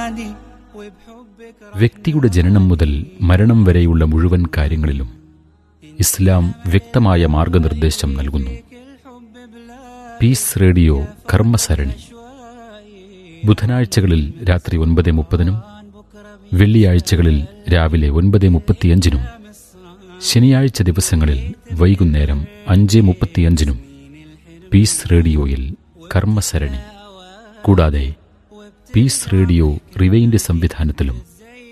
عادي وبحبك വ്യക്തിയുടെ ജനനം മുതൽ മരണം വരെയുള്ള മുഴുവൻ കാര്യങ്ങളിലും ഇസ്ലാം വ്യക്തമായ മാർഗനിർദ്ദേശം നൽകുന്നു الحب بلا പീസ് റേഡിയോ കർമ്മസരണി ബുധനാഴ്ചകളിൽ രാത്രി ഒൻപത് മുപ്പതിനും വെള്ളിയാഴ്ചകളിൽ രാവിലെ ഒൻപത് മുപ്പത്തിയഞ്ചിനും ശനിയാഴ്ച ദിവസങ്ങളിൽ വൈകുന്നേരം അഞ്ച് മുപ്പത്തിയഞ്ചിനും പീസ് റേഡിയോയിൽ കർമ്മസരണി കൂടാതെ പീസ് റേഡിയോ റിവൈൻഡ് സംവിധാനത്തിലും